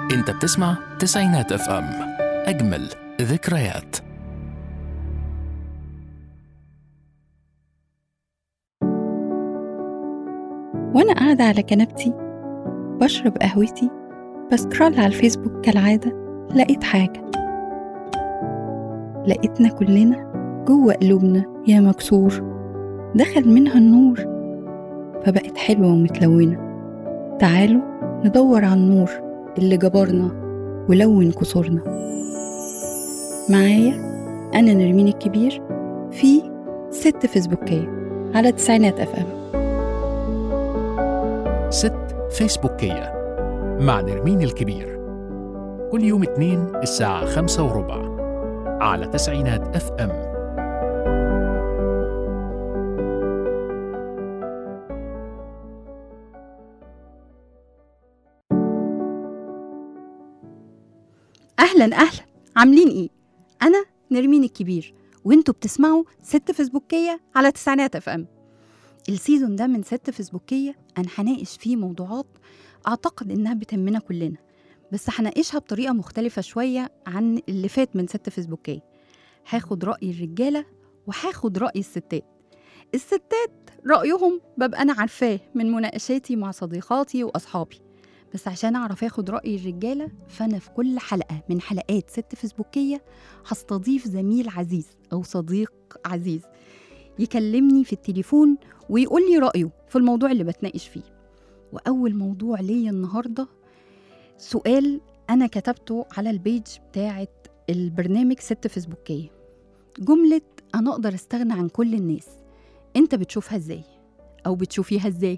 انت بتسمع تسعينات اف ام اجمل ذكريات وأنا قاعدة على كنبتي بشرب قهوتي بسكرول على الفيسبوك كالعادة لقيت حاجة لقيتنا كلنا جوه قلوبنا يا مكسور دخل منها النور فبقت حلوة ومتلونة تعالوا ندور على النور اللي جبرنا ولون كسورنا معايا أنا نرمين الكبير في ست فيسبوكية على تسعينات أف أم ست فيسبوكية مع نرمين الكبير كل يوم اثنين الساعة خمسة وربع على تسعينات اف ام اهلا اهلا عاملين ايه انا نرمين الكبير وانتوا بتسمعوا ست فيسبوكيه على تسعينات اف ام السيزون ده من ست فيسبوكيه انا هناقش فيه موضوعات اعتقد انها بتهمنا كلنا بس هناقشها بطريقه مختلفه شويه عن اللي فات من ست فيسبوكيه هاخد راي الرجاله وهاخد راي الستات الستات رايهم ببقى انا عارفاه من مناقشاتي مع صديقاتي واصحابي بس عشان اعرف اخد راي الرجاله فانا في كل حلقه من حلقات ست فيسبوكيه هستضيف زميل عزيز او صديق عزيز يكلمني في التليفون ويقول لي رايه في الموضوع اللي بتناقش فيه واول موضوع ليا النهارده سؤال انا كتبته على البيج بتاعه البرنامج ست فيسبوكيه جمله انا اقدر استغنى عن كل الناس انت بتشوفها ازاي او بتشوفيها ازاي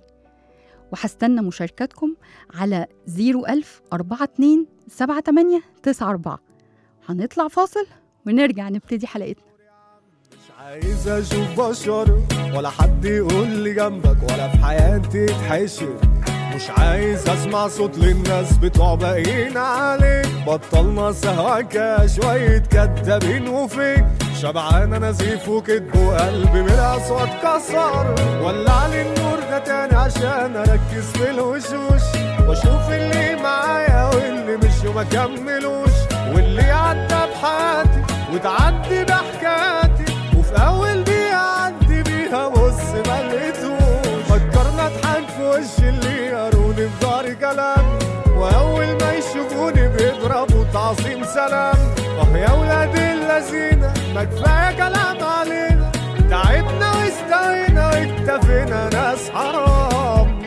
وهستنى مشاركاتكم على 01000 42 78 94 هنطلع فاصل ونرجع نبتدي حلقتنا مش عايز اشوف بشر ولا حد يقول لي جنبك ولا في حياتي تحشر مش عايز اسمع صوت للناس بتوع باقيين عليك بطلنا سهواكا شوية كدابين وفيك شبعان نزيف وكدب وقلبي من الاصوات كسر ولع لي النور ده تاني عشان اركز في الوشوش واشوف اللي معايا واللي مش وما كملوش واللي عدى بحياتي وتعدي بحكاياتي وفي اول دقيقة عدي بيها بص ما لقيتوش فكرنا اضحك في وش اللي يقروني في ظهري كلام واول ما يشوفوني بيضربوا تعظيم سلام اه يا ولاد اللذينة ما كفاية كلام علينا تعبنا واستوينا واكتفينا ناس حرام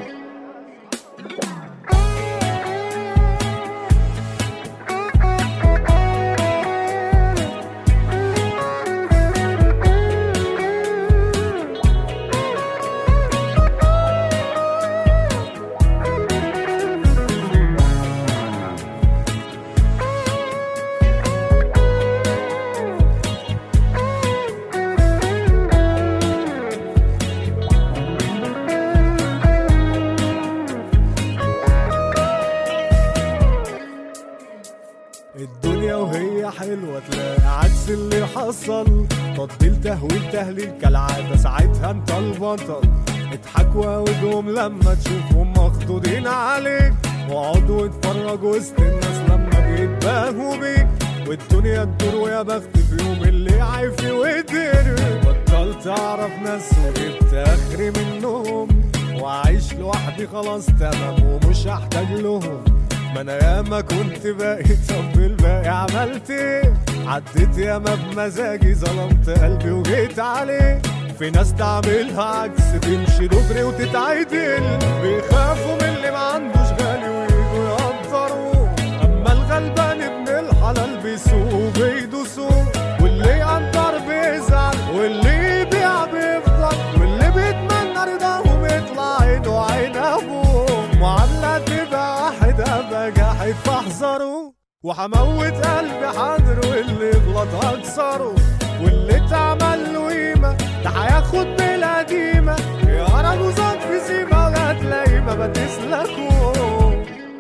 الدنيا وهي حلوة تلاقي عكس اللي حصل تطبيل تهويل تهليل كالعادة ساعتها انت البطل اضحك واودهم لما تشوفهم مخطوطين عليك واقعد واتفرج وسط الناس لما بيتباهوا بيك والدنيا تدور ويا بخت في يوم اللي عايف وقدر بطلت اعرف ناس وجبت اخري منهم وعايش لوحدي خلاص تمام ومش هحتاج لهم ما انا ياما كنت باقي طب الباقي عملت ايه عديت ياما بمزاجي ظلمت قلبي وجيت عليه في ناس تعملها عكس تمشي دغري وتتعدل بيخافوا من اللي ما عندوش غالي ويجوا يقدروه اما الغلبان ابن الحلال بيسوق بيدوسوه واللي يقدر بيزعل واللي يبيع بيفضل واللي بيتمنى رضاهم يطلع عينه عين ابوه معاملة تبقى واحد ابقى جاحد فاحذره وحموت قلبي حاضر واللي يغلط هكسره واللي اتعمل له قيمة ده هياخد بالقديمة يا رجوزات في سيما وهتلاقي ما بتسلكوا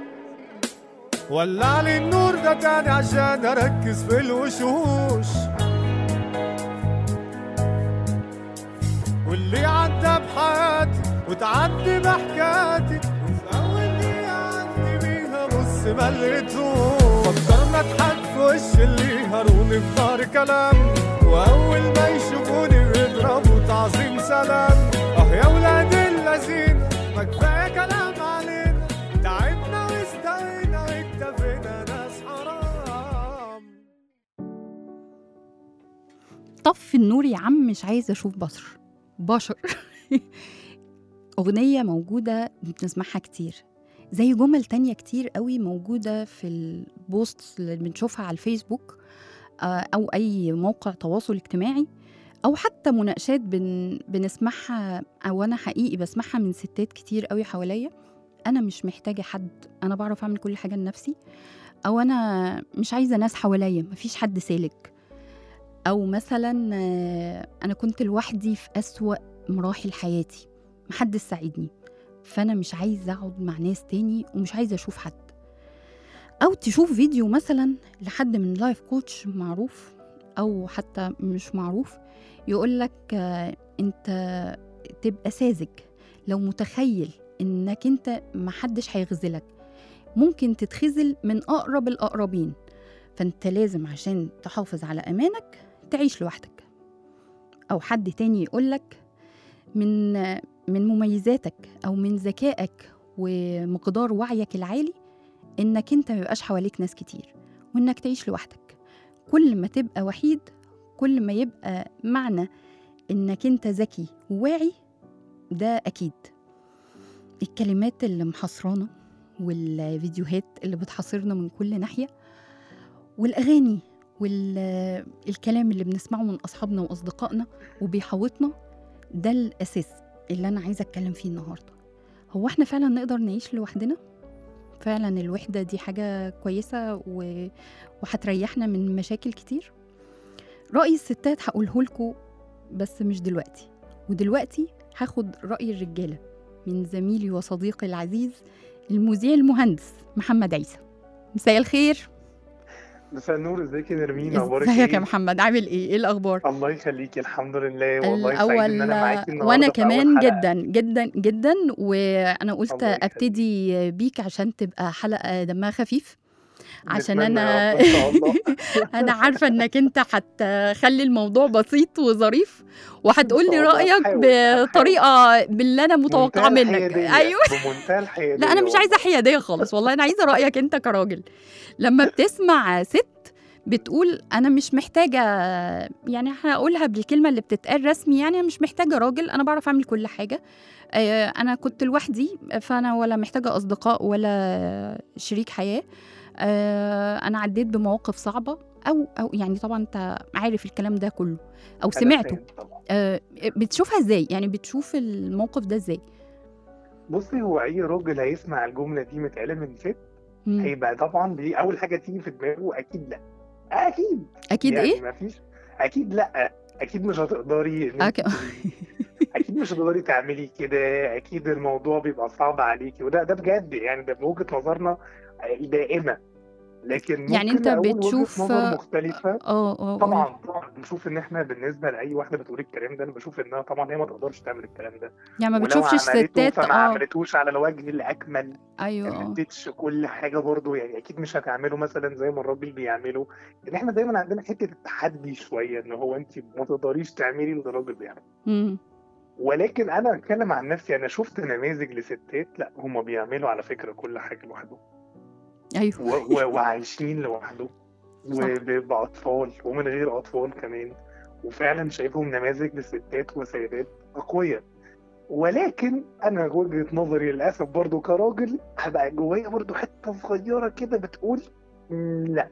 ولع لي النور ده تاني عشان اركز في الوشوش واللي عدى بحياتي وتعدي بحكاياتي وفي اول دقيقة عدي بيها بص بس ما لقيتوش فكرنا اضحك في وش اللي هاروني في ظهر كلام واول ما يشوفوني بيضربوا تعظيم سلام اه يا ولاد اللذين ما كفايه كلام علينا تعبنا واستوينا واكتفينا ناس حرام طفي النور يا عم مش عايزه اشوف بشر بشر اغنيه موجوده بنسمعها كتير زي جمل تانية كتير قوي موجودة في البوست اللي بنشوفها على الفيسبوك آه، أو أي موقع تواصل اجتماعي أو حتى مناقشات بن بنسمعها أو أنا حقيقي بسمعها من ستات كتير قوي حواليا أنا مش محتاجة حد أنا بعرف أعمل كل حاجة لنفسي أو أنا مش عايزة ناس حواليا مفيش حد سالك أو مثلا آه، أنا كنت لوحدي في أسوأ مراحل حياتي محدش ساعدني فأنا مش عايزة أقعد مع ناس تاني ومش عايزة أشوف حد أو تشوف فيديو مثلا لحد من لايف كوتش معروف أو حتى مش معروف يقولك آه، أنت تبقى ساذج لو متخيل إنك أنت محدش هيغزلك ممكن تتخزل من أقرب الأقربين فأنت لازم عشان تحافظ على أمانك تعيش لوحدك أو حد تاني يقولك من من مميزاتك أو من ذكائك ومقدار وعيك العالي إنك أنت ميبقاش حواليك ناس كتير وإنك تعيش لوحدك كل ما تبقى وحيد كل ما يبقى معنى إنك أنت ذكي وواعي ده أكيد الكلمات اللي محاصرانا والفيديوهات اللي بتحاصرنا من كل ناحية والأغاني والكلام اللي بنسمعه من أصحابنا وأصدقائنا وبيحوطنا ده الأساس اللي أنا عايزة أتكلم فيه النهاردة هو إحنا فعلا نقدر نعيش لوحدنا؟ فعلا الوحدة دي حاجة كويسة و... وهتريحنا من مشاكل كتير رأي الستات هقوله لكم بس مش دلوقتي ودلوقتي هاخد رأي الرجالة من زميلي وصديقي العزيز المذيع المهندس محمد عيسى مساء الخير مساء النور ازيك يا نرمين اخبارك ازيك يا ايه محمد عامل ايه ايه الاخبار الله يخليكي الحمد لله والله سعيد ان الاول انا معاكي النهارده وانا في أول كمان حلقة. جدا جدا جدا وانا قلت الله يخليك. ابتدي بيك عشان تبقى حلقه دمها خفيف عشان نتمنى انا يا رب ان شاء الله انا عارفه انك انت هتخلي الموضوع بسيط وظريف وهتقول لي إن شاء الله. رايك هحاول- هحاول. بطريقه باللي انا متوقعه بمنتهى منك الحيادية، ايوه بمنتهى الحياديه لا انا مش والله. عايزه حياديه خالص والله انا عايزه رايك انت كراجل لما بتسمع ست بتقول انا مش محتاجه يعني هقولها بالكلمه اللي بتتقال رسمي يعني انا مش محتاجه راجل انا بعرف اعمل كل حاجه آه، انا كنت لوحدي فانا ولا محتاجه اصدقاء ولا شريك حياه آه، انا عديت بمواقف صعبه او او يعني طبعا انت عارف الكلام ده كله او أنا سمعته فاهم طبعا آه، بتشوفها ازاي يعني بتشوف الموقف ده ازاي بصي هو اي راجل هيسمع الجمله دي متقاله من ست مم. هيبقى طبعا دي اول حاجه تيجي في دماغه اكيد لا اكيد اكيد يعني ايه مفيش اكيد لا اكيد مش هتقدري إن أك... انت اكيد مش هتقدري تعملي كده اكيد الموضوع بيبقى صعب عليكي وده ده بجد يعني ده بوجهة نظرنا دائمة لكن يعني ممكن أنت أقول وجهة بتشوف- نظر مختلفة اه اه طبعا طبعا بشوف ان احنا بالنسبه لاي واحده بتقول الكلام ده انا بشوف انها طبعا هي ما تقدرش تعمل الكلام ده يعني ما ولو بتشوفش عملته الستات فما اه عملتوش على الوجه الاكمل ايوه ما اه اديتش كل حاجه برضه يعني اكيد مش هتعمله مثلا زي ما الراجل بيعمله ان احنا دايما عندنا حته التحدي شويه ان هو انت ما تقدريش تعملي اللي الراجل بيعمله مم. ولكن انا بتكلم عن نفسي انا شفت نماذج لستات لا هم بيعملوا على فكره كل حاجه لوحدهم ايوه و- و- وعايشين لوحدهم وبأطفال ومن غير أطفال كمان وفعلا شايفهم نماذج لستات وسيدات أقوياء ولكن أنا وجهة نظري للأسف برضو كراجل هبقى جوايا برضو حتة صغيرة كده بتقول "مم، لا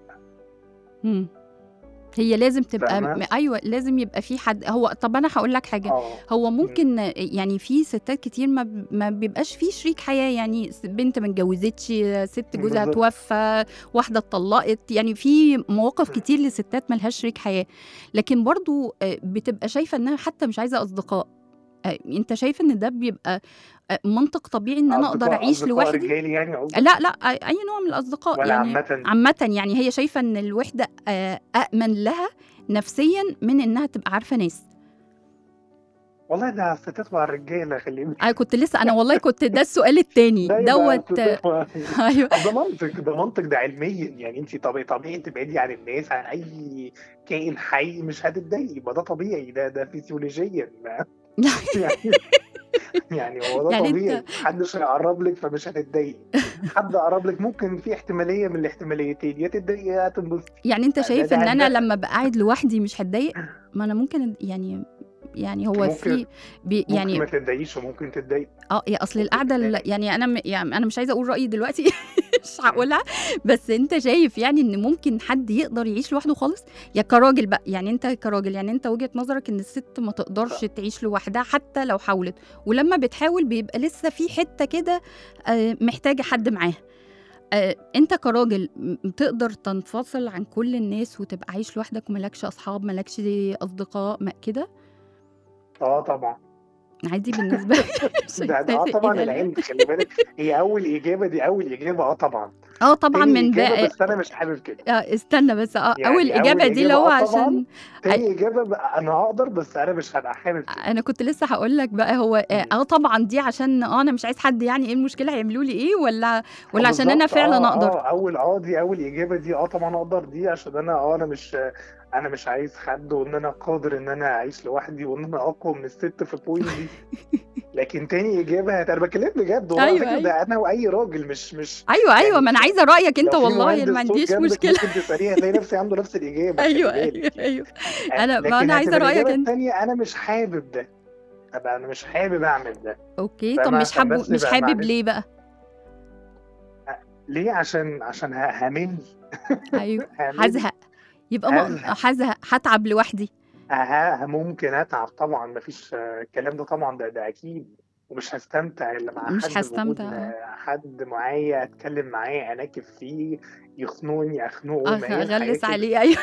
مم. هي لازم تبقى فاهمة؟ م- ايوه لازم يبقى في حد هو طب انا هقول لك حاجه اه هو ممكن يعني في ستات كتير ما ب- ما بيبقاش في شريك حياه يعني س- بنت ما اتجوزتش ست جوزها بالظبط. توفى واحده اتطلقت يعني في مواقف م. كتير لستات ملهاش شريك حياه لكن برضو آه، بتبقى شايفه انها حتى مش عايزه اصدقاء آه، انت شايف ان ده بيبقى آه، منطق طبيعي ان انا اقدر أصدقاء- اعيش أصدقاء لوحدي رجالي يعني قصدك؟ لا لا اي نوع من الاصدقاء ولا يعني عامة عامة يعني هي شايفة إن الوحدة آه، أأمن لها نفسيا من إنها تبقى عارفة ناس والله ده على الستات وعلى الرجاله خلي بالك انا كنت لسه انا والله كنت ده السؤال التاني ده يبقى دوت الستات وعلى- ايوه ده منطق ده منطق ده علميا يعني انت طبيعي طبيعي تبعدي عن الناس عن اي كائن حي مش هتتضايقي ما ده طبيعي ده ده فيسيولوجيا ما- يعني يعني هو ده يعني انت- طبيعي محدش هيقرب لك فمش هتتضايقي حد قرب لك ممكن في احتماليه من الاحتماليتين يا تتضايقي يا تنبسطي يعني انت ده- شايف ده- ان انا ده- لما ابقى قاعد لوحدي مش هتضايق ما انا ممكن يعني يعني هو ممكن- في بي ممكن يعني ما تتضايقيش وممكن تتضايقي اه يا اصل ممكن القعده ال- تتضايق. يعني انا م- يعني انا مش عايزه اقول رايي دلوقتي مش هقولها بس انت شايف يعني ان ممكن حد يقدر يعيش لوحده خالص يا كراجل بقى يعني انت كراجل يعني انت وجهه نظرك ان الست ما تقدرش تعيش لوحدها حتى لو حاولت ولما بتحاول بيبقى لسه في حته كده آه، محتاجه حد معاها آه، انت كراجل م- تقدر تنفصل عن كل الناس وتبقى عايش لوحدك وملكش اصحاب ملكش اصدقاء ما كده اه طبعا عادي بالنسبه لي ده ده اه شايفة طبعا إيه ده؟ العلم خلي بالك هي اول اجابه دي اول اجابه اه طبعا اه طبعا تاني من إجابة بقى بس انا مش حابب كده آه استنى بس اه يعني اول أول اجابه دي اللي إجابة هو آه طبعاً. عشان تاني اجابه بقى انا هقدر بس انا مش هبقى حابب كده انا كنت لسه هقول لك بقى هو اه مم. آه طبعا دي عشان اه انا مش عايز حد يعني ايه المشكله هيعملوا لي ايه ولا ولا عشان انا بالظبط، فعلا اه اقدر اه اول اه دي اول اجابه دي اه طبعا اقدر دي عشان انا اه انا مش انا مش عايز حد وان انا قادر ان انا اعيش لوحدي وان انا اقوى من الست في البوينت دي لكن تاني اجابه هت- انا بتكلم بجد والله أيوة، على فكره أيوة. ده انا واي راجل مش مش ايوه ايوه يعني ما انا عايزه رايك انت لو في والله مهندس ما صوت عنديش جنبك مشكله ممكن تساليه هتلاقي نفسي عنده نفس الاجابه خلي ايوه بالك ايوه ايوه انا ما لكن انا عايزه هتبقى رايك الإجابة انت التانية أنا مش حابب ده أبقى أنا مش حابب أعمل ده اوكي طب فاهمة؟ مش عشان حابه بس مش يبقى حابب معلش. ليه بقى ليه عشان عشان ه- همل ايوه همل هزهق يبقى م- هزهق. هزهق هتعب لوحدي ه- ممكن أتعب طبعا مفيش آه، الكلام ده طبعا ده ده أكيد ومش هستمتع إلا مع مش حد بوجود هستمتع. آه، حد معايا أتكلم معاه أناكف فيه يخنقني أخنقه ما أغ- هي الحياة اغلس كده. عليه ايوه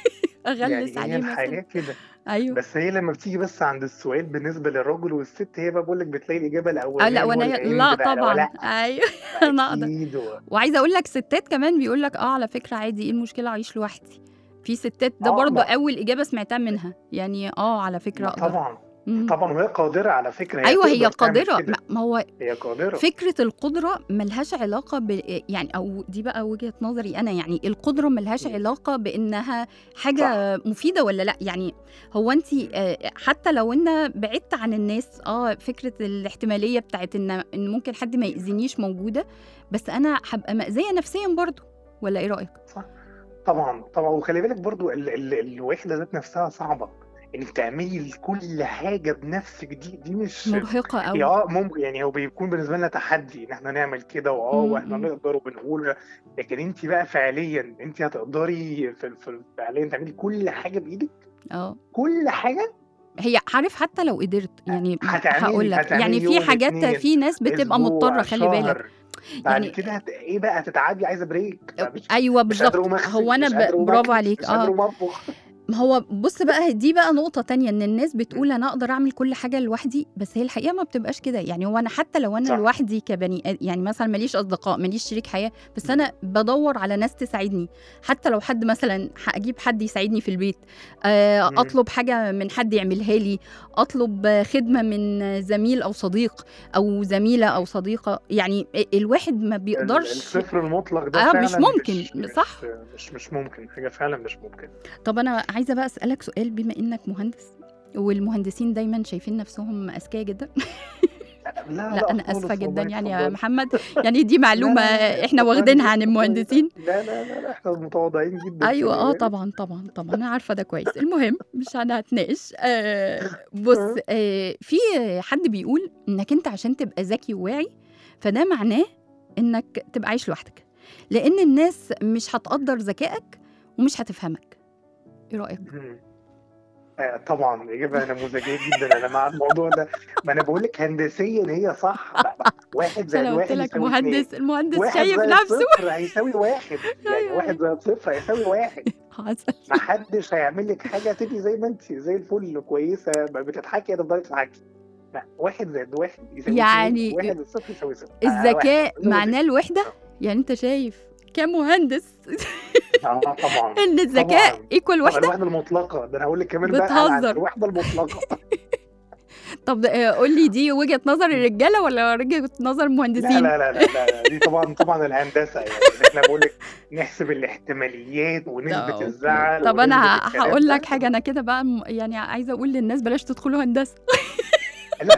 يعني اغلس هي عليه الحياة مثلا كده ايوه بس هي لما بتيجي بس عند السؤال بالنسبة للراجل والست هي بقى بقول لك بتلاقي الإجابة اه الأولانية لا وانا والعند لا بقى لو طبعا لا ايوه انا اقدر أكيد و- وعايزه اقول لك ستات كمان بيقول لك اه على فكره عادي ايه المشكله اعيش لوحدي في ستات ده آه، برضه ما- اول اجابه سمعتها منها يعني اه على فكره اقدر طبعا مم. طبعا وهي قادرة على فكرة هي ايوه هي تقدر تعمل قادره كده. ما- ما هو هي قادرة فكره القدره ملهاش علاقه ب يعني او دي بقى وجهه نظري انا يعني القدره ملهاش مم. علاقه بانها حاجه مفيده ولا لا يعني هو انت حتى لو ان بعدت عن الناس اه فكره الاحتماليه بتاعت ان ان ممكن حد ما ياذينيش موجوده بس انا هبقى مأذيه نفسيا برضو ولا ايه رايك طبعا طبعا وخلي بالك برضو ال ال الوحدة ذات نفسها صعبة انك تعملي كل حاجة بنفسك دي دي مش مرهقه هي قوي اه ممكن يعني هو بيكون بالنسبة لنا تحدي ان احنا نعمل كده واه مم، واحنا مم. نقدر وبنقول لكن انت بقى فعليا انت هتقدري في, في فعليا تعملي كل حاجة بايدك اه كل حاجة هي عارف حتى لو قدرت يعني هتعملي- هقول لك هتعملي يعني في يوم، حاجات اتنين، في ناس بتبقى أسبوع، مضطره خلي بالك شهر. بعد يعني- كده هت... ايه بقى هتتعبي عايزة بريك مش ايوه مش قادر بالظبط أقوم أغسل، هو انا مش قادر ب... أقوم برافو أكنس، عليك مش قادر اه أقوم أطبخ ما هو بص بقى دي بقى نقطة تانية ان الناس بتقول انا اقدر اعمل كل حاجة لوحدي بس هي الحقيقة ما بتبقاش كده يعني هو انا حتى لو انا صح. لوحدي كبني آد- يعني مثلا ماليش اصدقاء ماليش شريك حياة بس انا بدور على ناس تساعدني حتى لو حد مثلا اجيب حد يساعدني في البيت آه مم. اطلب حاجة من حد يعملها لي اطلب آه، خدمة من زميل او صديق او زميلة او صديقة يعني الواحد ما ال- بيقدرش الصفر المطلق ده آه، فعلا مش ممكن، مش صح؟ مش, مش مش ممكن حاجه فعلا مش ممكن طب انا عايزه بقى اسالك سؤال بما انك مهندس والمهندسين دايما شايفين نفسهم اذكياء جدا لا لا انا خالص اسفه جدا والله، يعني يا اتفضلي. محمد يعني دي معلومه لا، لا، لا، احنا اتفضلي، واخدينها عن اتفضلي. المهندسين لا لا لا لا احنا متواضعين جدا ايوه خلي اه بالك. طبعا طبعا طبعا انا عارفه ده كويس المهم مش انا هتناقش آه بص آه في حد بيقول انك انت عشان تبقى ذكي وواعي فده معناه انك تبقى عايش لوحدك لان الناس مش هتقدر ذكائك ومش هتفهمك ايه رايك مم. آه، طبعا اجابه نموذجيه جدا انا مع الموضوع ده ما انا بقول لك هندسيا هي صح بقى- بقى واحد زائد انا قلت واحد لك يساوي اتنين. مهندس المهندس واحد شايف زائد نفسه صفر هيساوي واحد يعني أيوة. واحد زائد صفر هيساوي واحد حصل ما حدش هيعمل لك حاجه تبقي زي ما انت زي الفل كويسه ما بتضحكي هتفضلي تضحكي لا واحد زائد واحد يساوي يعني اتنين، واحد زائد صفر يساوي صفر آه، الذكاء واحد. معناه الوحده يعني انت شايف كمهندس اه طبعا ان الذكاء طبعاً. ايكوال طبعاً وحده الوحده المطلقه ده انا هقول لك كمان بقى على بتهزر. الوحده المطلقه طب آه، قول لي دي وجهه نظر الرجاله ولا وجهه نظر لا المهندسين لا لا لا, لا, لا. دي طبعا طبعا الهندسه يعني احنا بقول لك نحسب الاحتماليات ونسبه أوكي. الزعل طب انا ونسبة ه- الكلام هقول ده. لك حاجه انا كده بقى م- يعني عايزه اقول للناس بلاش تدخلوا هندسه لا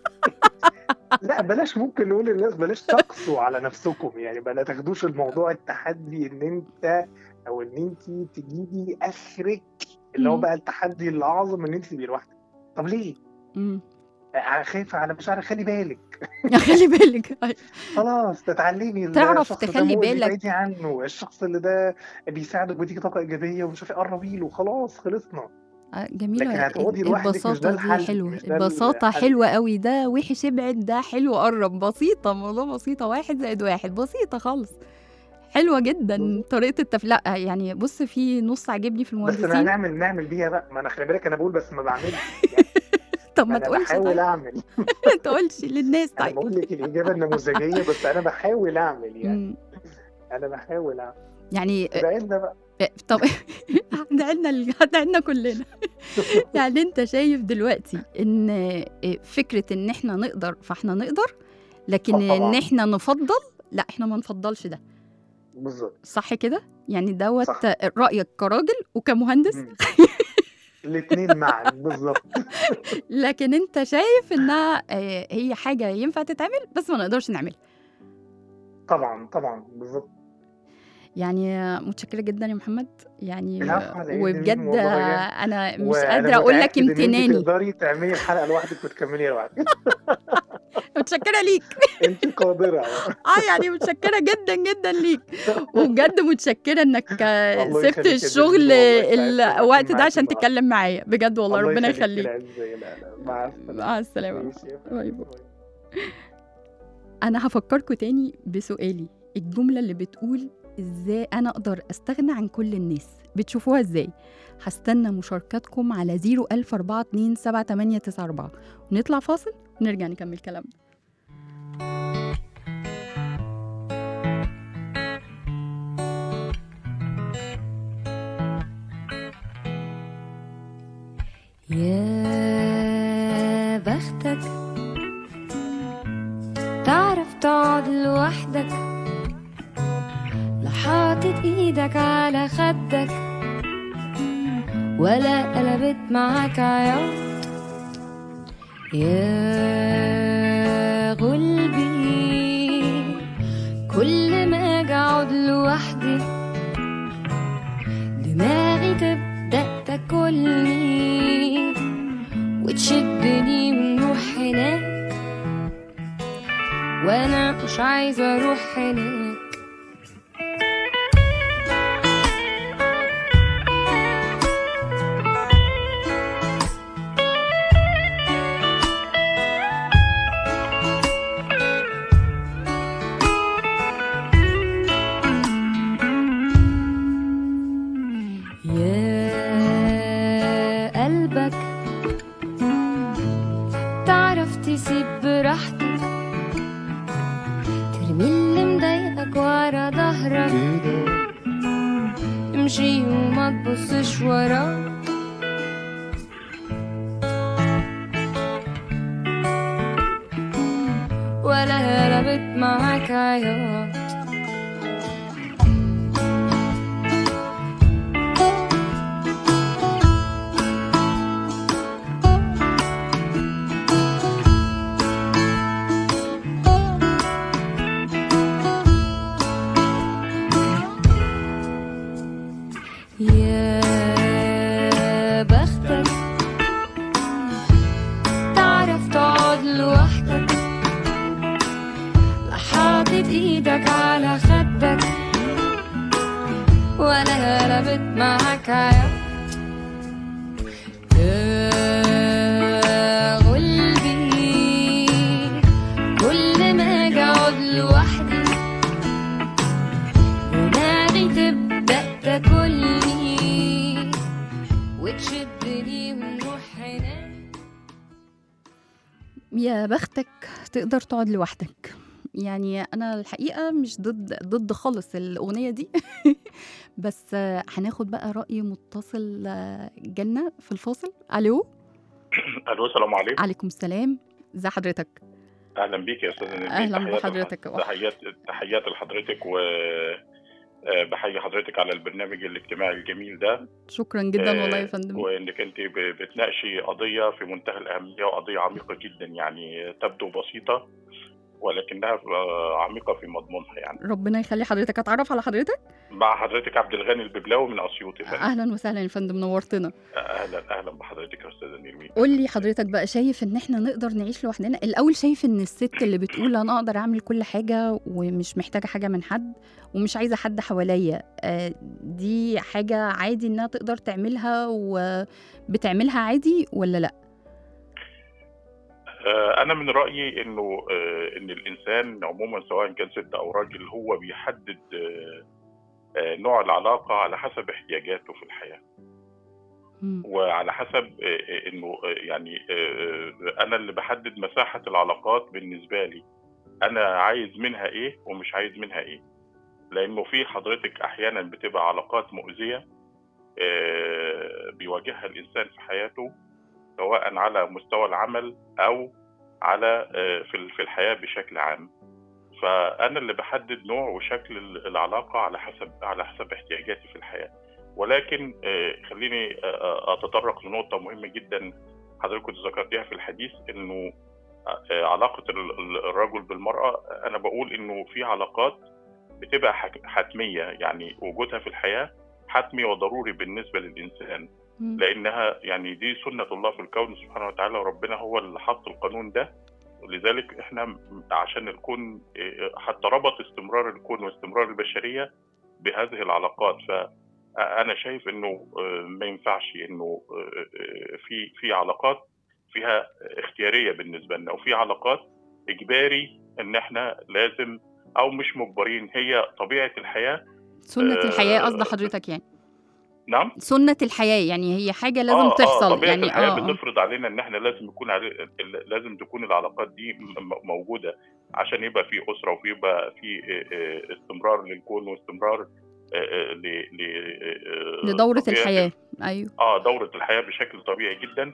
لا بلاش ممكن نقول للناس بلاش تقسوا على نفسكم يعني بلا تاخدوش الموضوع التحدي ان انت او ان انت تجيبي اخرك اللي هو مم. بقى التحدي الاعظم ان انت تبقي لوحدك طب ليه؟ مم. آه، خايفه على مشاعرك خلي بالك خلي بالك خلاص تتعلمي تعرف الشخص ده تخلي مؤذي بالك. بعيدي عنه الشخص اللي ده بيساعدك ويديكي طاقه ايجابيه ومش عارف إيه، قربي له خلاص خلصنا آه، جميلة لكن هتقعدي لوحدك مش ده البساطة دي الحل، حلوة مش ده البساطة الحل. حلوة قوي ده وحش ابعد ده حلو قرب بسيطة موضوع بسيطة واحد زائد واحد بسيطة خالص حلوة جدا بالظبط. طريقة التف لا يعني بص في نص عاجبني في بس انا المهندسين نعمل نعمل بيها بقى ما انا خلي بالك انا بقول بس ما بعملش طب ما انا تقولش بحاول طيب اعمل ما تقولش للناس انا طيب بقول لك الاجابه النموذجيه بس انا بحاول اعمل يعني مم. انا بحاول اعمل يعني ادعي لنا بقى آه، طب هدعينا ال- هدعينا كلنا يعني انت شايف دلوقتي ان آه، فكرة ان احنا نقدر فاحنا نقدر لكن آه، ان طبعاً. احنا نفضل لا احنا ما نفضلش ده بالظبط صح كده يعني دوت صح. رأيك كراجل وكمهندس مم. الاثنين معا بالظبط لكن انت شايف انها آه، هي حاجة ينفع تتعمل بس ما نقدرش نعملها طبعا طبعا بالظبط يعني آه، متشكرة جدا يا محمد يعني العفو على إيه، وبجد نرمين والله آه، يعني. انا مش وأنا قادرة اقول لك متأكد إن أنت امتناني تقدري تعملي الحلقه لوحدك وتكمليها لوحدك متشكرة ليك انت قادره اه يعني متشكرة جدا جدا ليك وبجد متشكرة انك آه، الله سبت يخليك يا الشغل جميل، والله سعدت الوقت بكون ده معاكي عشان النهاردة. تتكلم معايا بجد والله الله ربنا يخليك يخليك العز لا لا مع السلامه مع السلامة ماشي يا باي فندم. باي. انا هفكركم تاني بسؤالي الجملة اللي بتقول ازاي انا اقدر استغنى عن كل الناس بتشوفوها ازاي هستنى مشاركاتكم على 010427894 ونطلع فاصل ونرجع نكمل كلامنا يا بختك تعرف تقعد لوحدك لا حاطط ايدك على خدك ولا قلبت معاك عياط يا غلبي كل ما اجي اقعد لوحدي دماغي تبدأ تاكلني وتشدني من روح هناك وانا مش عايزة اروح هناك يا قلبك تعرف تسيب براحتك ترمي اللي مضايقك ورا ظهرك امشي وما تبصش وراك ولا هربت معاك عياط يا بختك تعرف تقعد لوحدك لا حاطط ايدك على خدك ولا هربت معاك عياط يا غلبي كل ما اجي اقعد لوحدي دماغي تبدأ تاكلني وتشدني ونروح هناك يا بختك تقدر تقعد لوحدك يعني انا الحقيقه مش ضد ضد خالص الاغنيه دي بس آه، هناخد بقى راي متصل آه، جالنا في الفاصل الو الو السلام عليكم عليكم السلام ازي حضرتك اهلا بيك يا استاذ نبيل أهلاً تحيات بحضرتك. الح- تحيات تحيات لحضرتك و آه، بحيي حضرتك على البرنامج الاجتماعي الجميل ده شكرا جدا آه، والله يا فندم وانك انت ب- بتناقشي قضيه في منتهى الاهميه وقضيه عميقه جدا يعني تبدو بسيطه ولكنها آه، عميقه في مضمونها يعني ربنا يخلي حضرتك اتعرف على حضرتك مع حضرتك عبد الغني الببلاوي من اسيوط يا فندم. اهلا وسهلا يا فندم نورتنا اهلا اهلا بحضرتك يا استاذه نرمين قول لي حضرتك بقى شايف ان احنا نقدر نعيش لوحدنا الاول شايف ان الست اللي بتقول انا اقدر اعمل كل حاجه ومش محتاجه حاجه من حد ومش عايزه حد حواليا آه، دي حاجه عادي انها تقدر تعملها وبتعملها عادي ولا لا آه، أنا من رأيي إنه آه، إن الإنسان عموما سواء كان ست أو راجل هو بيحدد آه، آه، نوع العلاقة على حسب احتياجاته في الحياة مم. وعلى حسب آه، آه، إنه آه، يعني آه، أنا اللي بحدد مساحة العلاقات بالنسبة لي أنا عايز منها إيه ومش عايز منها إيه لأنه في حضرتك أحيانا بتبقى علاقات مؤذية آه، بيواجهها الإنسان في حياته سواء على مستوى العمل او على آه، في ال- في الحياه بشكل عام فانا اللي بحدد نوع وشكل ال- العلاقه على حسب على حسب احتياجاتي في الحياه ولكن آه، خليني آه، آه، اتطرق لنقطه مهمه جدا حضرتك كنت ذكرتيها في الحديث انه آه، علاقه ال- ال- الرجل بالمراه انا بقول انه في علاقات بتبقى حك- حتميه يعني وجودها في الحياه حتمي وضروري بالنسبه للانسان مم. لانها يعني دي سنه الله في الكون سبحانه وتعالى وربنا هو اللي حط القانون ده ولذلك احنا م- عشان الكون إيه، حتى ربط استمرار الكون واستمرار البشريه بهذه العلاقات فانا شايف انه آه، ما ينفعش انه آه، آه، في في علاقات فيها اختياريه بالنسبه لنا وفي علاقات اجباري ان احنا لازم او مش مجبرين هي طبيعه الحياه سنه آه، الحياه قصد حضرتك يعني نعم سنه الحياه يعني هي حاجه لازم آه تحصل آه طبيعة يعني الحياة اه آه. بتفرض علينا ان احنا لازم يكون علي... ال- لازم تكون العلاقات دي م- م- موجوده عشان يبقى في اسره وفي يبقى في آه، آه، استمرار للكون واستمرار آه، آه، ل ل آه، لدوره طبيعة- الحياه ايوه اه دوره الحياه بشكل طبيعي جدا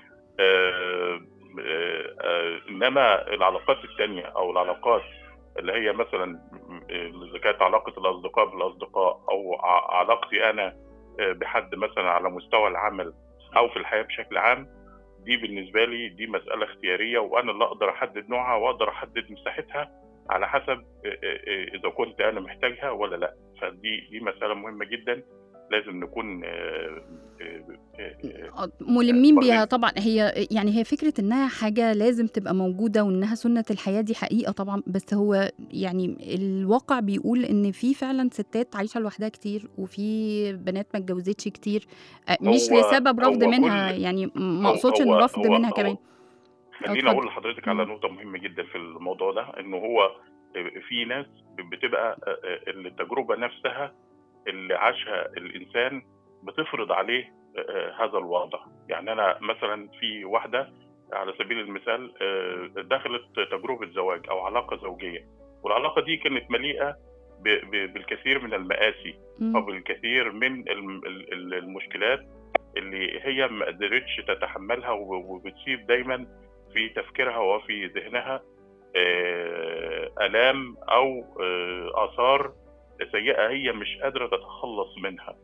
آه، آه، آه، انما العلاقات الثانيه او العلاقات اللي هي مثلا م- م- اذا كانت علاقه الاصدقاء بالاصدقاء او ع- علاقتي انا آه، بحد مثلا على مستوى العمل او في الحياه بشكل عام دي بالنسبه لي دي مساله اختياريه وانا اللي اقدر احدد نوعها واقدر احدد مساحتها على حسب آه، آه، آه، اذا كنت انا محتاجها ولا لا فدي دي مساله مهمه جدا لازم نكون آه، آه، آه، آه، آه، ملمين برضه- بيها طبعا هي يعني هي فكره انها حاجه لازم تبقى موجوده وانها سنه الحياه دي حقيقه طبعا بس هو يعني الواقع بيقول ان في فعلا ستات عايشه لوحدها كتير وفي بنات ما اتجوزتش كتير آه، مش هو- لسبب رفض هو منها كل- يعني ما هو- اقصدش هو- ان رفض هو- منها هو- كمان خليني اتفضل. اقول لحضرتك على مم. نقطه مهمه جدا في الموضوع ده انه هو في ناس بتبقى التجربه نفسها اللي عاشها الانسان بتفرض عليه هذا الوضع يعني انا مثلا في واحده على سبيل المثال دخلت تجربه زواج او علاقه زوجيه والعلاقه دي كانت مليئه ب- ب- بالكثير من المآسي مم. وبالكثير من الم- ال- ال- المشكلات اللي هي ما قدرتش تتحملها وب- وبتسيب دايما في تفكيرها وفي ذهنها آه، آلام أو آه، آثار سيئة هي مش قادرة تتخلص منها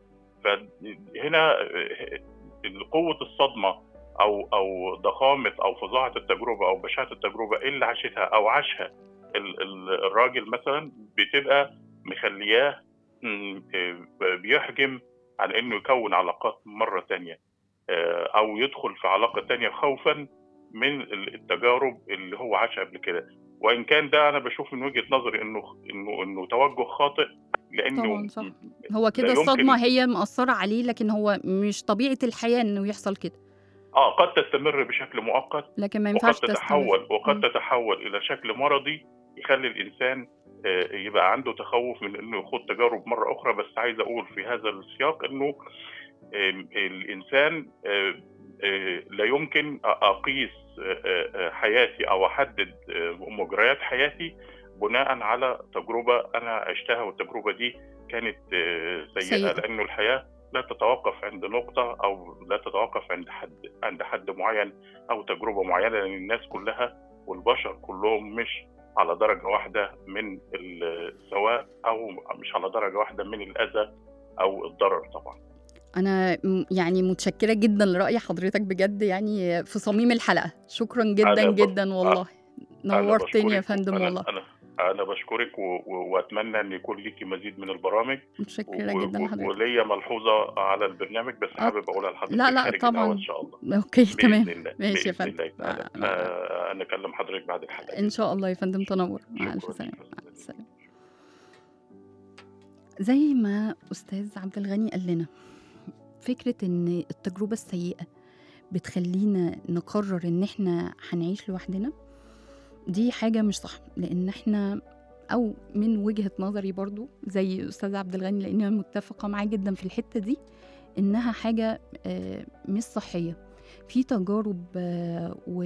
فهنا آه، قوة الصدمة أو أو ضخامة أو فظاعة التجربة أو بشاعة التجربة اللي عاشتها أو عاشها ال- ال- الراجل مثلا بتبقى مخلياه م، آه، بيحجم عن انه يكون علاقات مره تانية آه، او يدخل في علاقه تانية خوفا من التجارب اللي هو عاشها قبل كده وان كان ده انا بشوف من وجهه نظري انه انه انه توجه خاطئ لانه طبعاً صح. هو كده لا يمكن- الصدمه هي مأثره عليه لكن هو مش طبيعه الحياه انه يحصل كده اه قد تستمر بشكل مؤقت لكن ما وقد ينفعش تتحول تستمر وقد مم. تتحول الى شكل مرضي يخلي الانسان آه، يبقى عنده تخوف من انه يخوض تجارب مره اخرى بس عايز اقول في هذا السياق انه آم، الانسان آه، آه، لا يمكن أ- اقيس آه، آه، حياتي او احدد آه، مجريات حياتي بناء على تجربه انا عشتها والتجربه دي كانت آه، سيئه سيئة. لانه الحياه لا تتوقف عند نقطة أو لا تتوقف عند حد عند حد معين أو تجربة معينة لأن الناس كلها والبشر كلهم مش على درجة واحدة من السواء أو مش على درجة واحدة من الأذى أو الضرر طبعا انا م- يعني متشكره جدا لراي حضرتك بجد يعني في صميم الحلقه شكرا جدا أنا ب- جدا والله أنا نورتني يا بشكرك فندم أنا والله أنا أنا بشكرك و... و... وأتمنى أن يكون ليكي مزيد من البرامج متشكره و... جدا و... لحضرتك وليا ملحوظة على البرنامج بس آه، حابب أقولها لحضرتك لا، لا، خارج طبعاً. الهوا إن شاء الله اوكي تمام بإذن الله ماشي يا بإذن فندم. الله تعالى. آه، لا. آه، أنا أكلم حضرتك بعد الحلقة ان شاء الله يا فندم تنور مع الف شكراً. سلامه مع السلامه زي ما استاذ عبد الغني قال لنا فكره ان التجربه السيئه بتخلينا نقرر ان احنا هنعيش لوحدنا دي حاجه مش صح لان احنا او من وجهه نظري برضو زي استاذ عبد الغني لان انا متفقه معاه جدا في الحته دي انها حاجه آه، مش صحيه في تجارب آه، و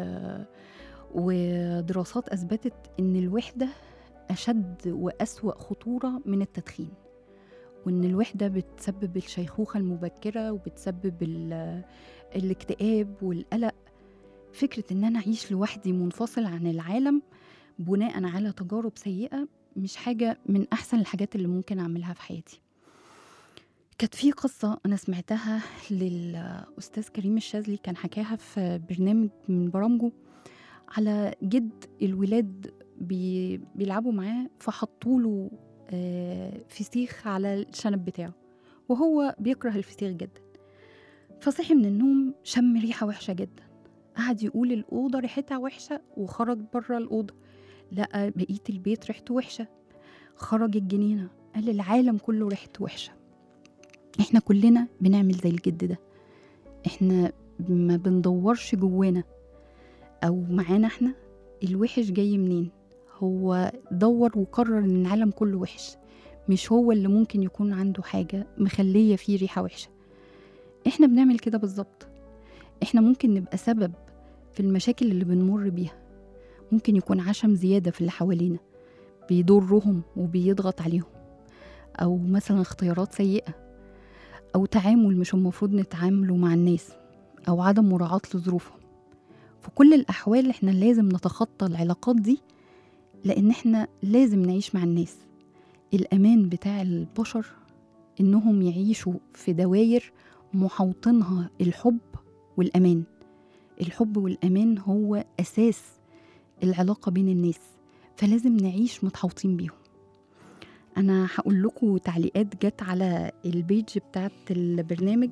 ودراسات اثبتت ان الوحده اشد واسوا خطوره من التدخين وان الوحده بتسبب الشيخوخه المبكره وبتسبب ال- الاكتئاب والقلق فكره ان انا اعيش لوحدي منفصل عن العالم بناء على تجارب سيئه مش حاجه من احسن الحاجات اللي ممكن اعملها في حياتي كانت في قصة أنا سمعتها للأستاذ كريم الشاذلي كان حكاها في برنامج من برامجه على جد الولاد بي بيلعبوا معاه فحطوا له آه، فسيخ على الشنب بتاعه وهو بيكره الفسيخ جدا فصحي من النوم شم ريحة وحشة جدا قعد يقول الأوضة ريحتها وحشة وخرج بره الأوضة لقى بقية البيت ريحته وحشة خرج الجنينة قال العالم كله ريحته وحشة احنا كلنا بنعمل زي الجد ده احنا ما بندورش جوانا او معانا احنا الوحش جاي منين هو دور وقرر ان العالم كله وحش مش هو اللي ممكن يكون عنده حاجة مخلية فيه ريحة وحشة احنا بنعمل كده بالظبط احنا ممكن نبقى سبب في المشاكل اللي بنمر بيها ممكن يكون عشم زيادة في اللي حوالينا بيضرهم وبيضغط عليهم أو مثلا اختيارات سيئة أو تعامل مش المفروض نتعامله مع الناس أو عدم مراعاة لظروفهم في كل الأحوال إحنا لازم نتخطى العلاقات دي لأن إحنا لازم نعيش مع الناس الأمان بتاع البشر إنهم يعيشوا في دواير محوطنها الحب والأمان الحب والأمان هو أساس العلاقة بين الناس فلازم نعيش متحوطين بيهم أنا هقول لكم تعليقات جت على البيج بتاعت البرنامج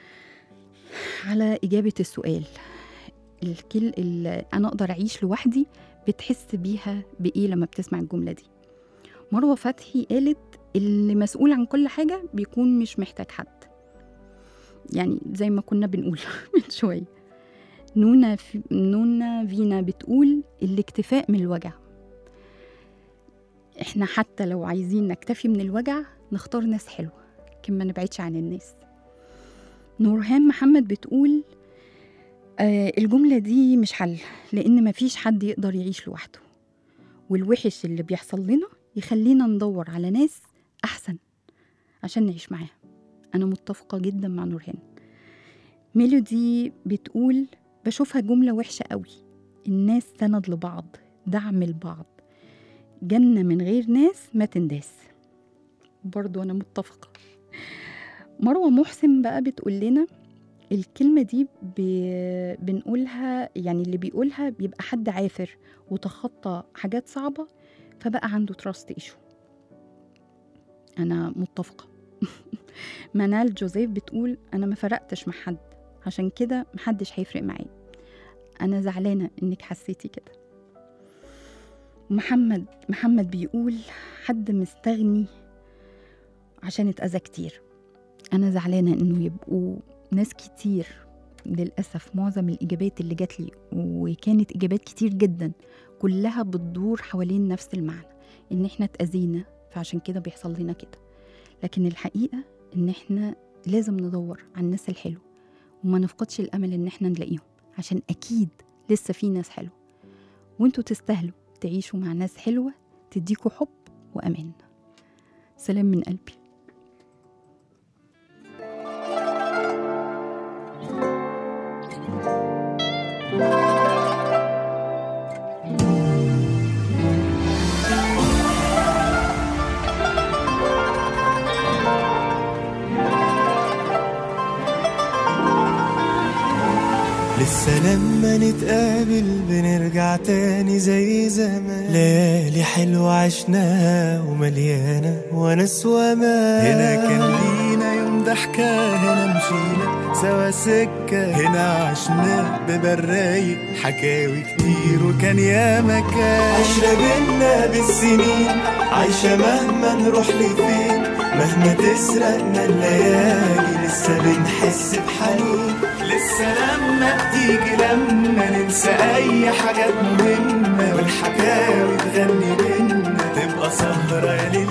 على إجابة السؤال الكل اللي أنا أقدر أعيش لوحدي بتحس بيها بإيه لما بتسمع الجملة دي مروة فتحي قالت اللي مسؤول عن كل حاجة بيكون مش محتاج حد يعني زي ما كنا بنقول من شوية نونا في نونا فينا بتقول الاكتفاء من الوجع احنا حتى لو عايزين نكتفي من الوجع نختار ناس حلوة لكن ما نبعدش عن الناس نورهان محمد بتقول آه الجملة دي مش حل لأن مفيش حد يقدر يعيش لوحده والوحش اللي بيحصل لنا يخلينا ندور على ناس أحسن عشان نعيش معاها أنا متفقة جدا مع نورهان ميلودي بتقول بشوفها جملة وحشة قوي الناس سند لبعض دعم لبعض جنة من غير ناس ما تنداس برضو أنا متفقة مروة محسن بقى بتقول لنا الكلمة دي ب... بنقولها يعني اللي بيقولها بيبقى حد عافر وتخطى حاجات صعبة فبقى عنده تراست ايشو أنا متفقة منال جوزيف بتقول أنا ما فرقتش مع حد عشان كده محدش هيفرق معايا أنا زعلانة إنك حسيتي كده محمد محمد بيقول حد مستغني عشان اتأذى كتير أنا زعلانة إنه يبقوا ناس كتير للأسف معظم الإجابات اللي جات لي وكانت إجابات كتير جدا كلها بتدور حوالين نفس المعنى إن إحنا اتأذينا فعشان كده بيحصل لنا كده لكن الحقيقة إن إحنا لازم ندور على الناس الحلوة وما نفقدش الأمل إن إحنا نلاقيهم عشان أكيد لسه في ناس حلوة وانتوا تستاهلوا تعيشوا مع ناس حلوة تديكوا حب وأمان سلام من قلبي لسه لما نتقابل بنرجع تاني زي زمان ليالي حلوة عشناها ومليانة ونس ومان هنا كان لينا يوم ضحكة هنا مشينا سوا سكة هنا عشنا ببرايق حكاوي كتير وكان يا مكان عشرة بينا بالسنين عايشة مهما نروح لفين مهما تسرقنا الليالي لسه بنحس بحنين لسه لما بتيجي لما ننسى اي حاجات مهمة والحكاوي تغني بينا تبقى سهرة يا ليل